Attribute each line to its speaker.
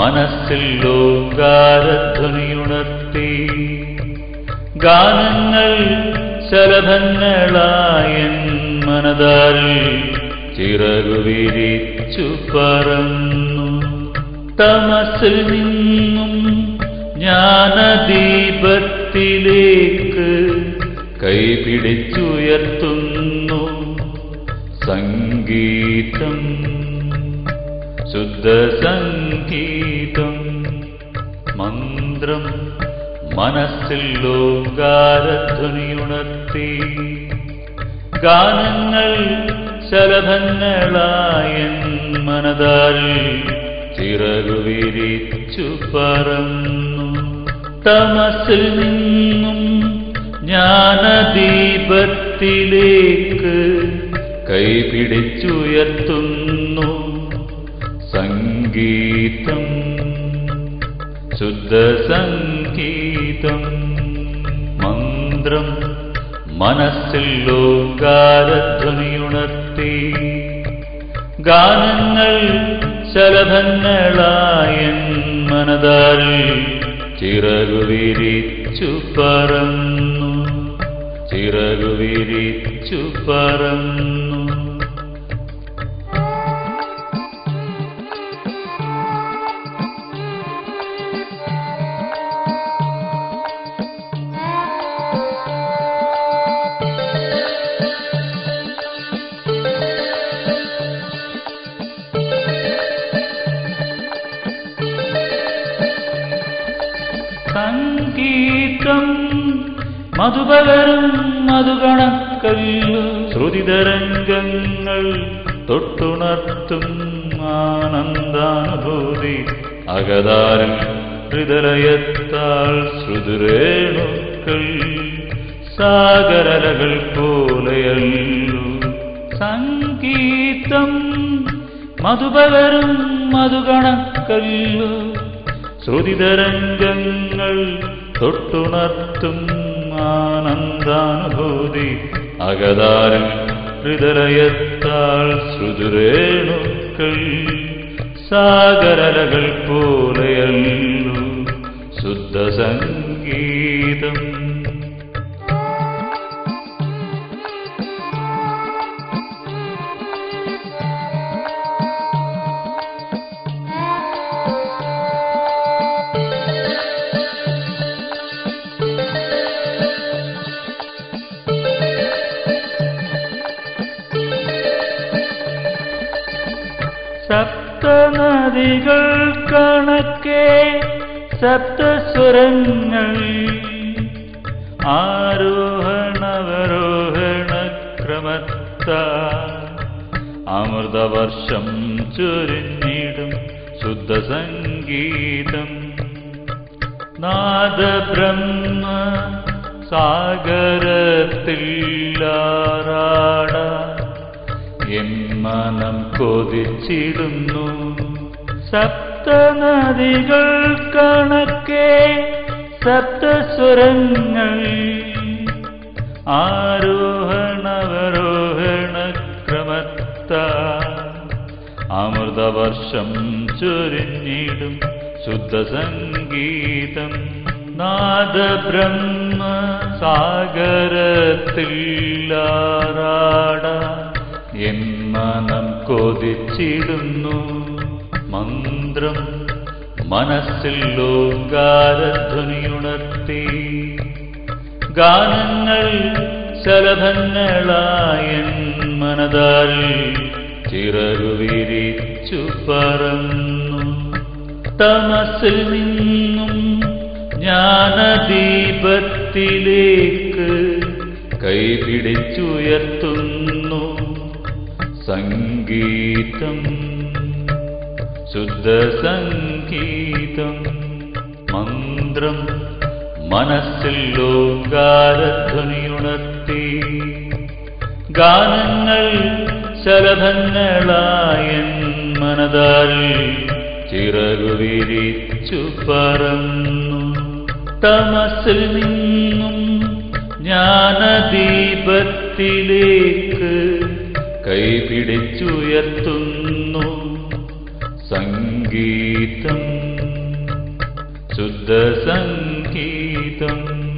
Speaker 1: മനസ്സിൽ ലോകാരധ്വനിയുണർത്തി ഗാനങ്ങൾ ശലഭങ്ങളായൻ മനതാരിൽ ചിറകു വിരിച്ചു പറന്നു തമസിൽ നിന്നും ജ്ഞാനദീപത്തിലേക്ക് കൈപിടിച്ചുയർത്തുന്നു സംഗീതം ശുദ്ധ സംഗീതം മന്ത്രം മനസ്സിൽ ലോകാരധ്വനിയുണർത്തി ഗാനങ്ങൾ ശലഭങ്ങളായൻ മനതാരിൽ ചിറകു വിരിച്ചു പറന്നു തമസിൽ നിന്നും ജ്ഞാനദീപത്തിലേക്ക് കൈപിടിച്ചുയർത്തുന്നു സംഗീതം ശുദ്ധ സംഗീതം മന്ത്രം മനസ്സിൽ ലോകാരധ്വനിയുണർത്തി ഗാനങ്ങൾ ശലഭങ്ങളായൻ മനതാരിൽ ചിറകു വിരിച്ചു പറന്നു ചിറകു വിരിച്ചു പറന്നു സംഗീതം മധുപകരും മധുകണക്കല്ലു ശ്രുതിതരംഗങ്ങൾ തൊട്ടുണർത്തും ആനന്ദാനുഭൂതി അകതാരിൽ ഹൃദയത്താൽ ശ്രുതിരേണുക്കൾ സാഗരലകൾ പോലെയല്ലു സംഗീതം മധുപകരും മധുകണക്കല്ലു ശ്രുതിതരംഗങ്ങൾ തൊട്ടുണർത്തും ആനന്ദാനുഭൂതി അകതാരിൽ ഹൃദയത്താൽ ശ്രുതിരേണുക്കൾ സാഗരലകൾ പോലെയല്ലു ശുദ്ധ സംഗീതം സപ്തനദികൾ കണക്കെ സപ്തസ്വരങ്ങൾ ആരോഹണവരോഹണ ക്രമത്ത അമൃതവർഷം ചൊരിഞ്ഞിടും ശുദ്ധ സംഗീതം നാദബ്രഹ്മ സാഗരത്തിൽ ആറാടാൻ എൻ മനം കൊതിച്ചിടുന്നു സപ്തനദികൾ കണക്കെ സപ്തസ്വരങ്ങൾ ആരോഹണവരോഹണ ക്രമത്ത അമൃതവർഷം ചൊരിഞ്ഞിടും ശുദ്ധ സംഗീതം നാദബ്രഹ്മ സാഗരത്തിൽ ആറാടാൻ എൻ മനം കൊതിച്ചിടുന്നു മന്ത്രം മനസ്സിൽ ലോകാരധ്വനിയുണർത്തി ഗാനങ്ങൾ ശലഭങ്ങളായൻ മനതാരിൽ ചിറകു വിരിച്ചു പറന്നു തമസിൽ നിന്നും ജ്ഞാനദീപത്തിലേക്ക് കൈപിടിച്ചുയർത്തുന്നു സംഗീതം ശുദ്ധ സംഗീതം മന്ത്രം മനസ്സിൽ ലോകാരധ്വനിയുണർത്തി ഗാനങ്ങൾ ശലഭങ്ങളായൻ മനതാരിൽ ചിറകു വിരിച്ചു പറന്നു തമസിൽ നിന്നും ജ്ഞാനദീപത്തിലേക്ക് കൈപിടിച്ചുയർത്തുന്നു സംഗീതം ശുദ്ധസംഗീതം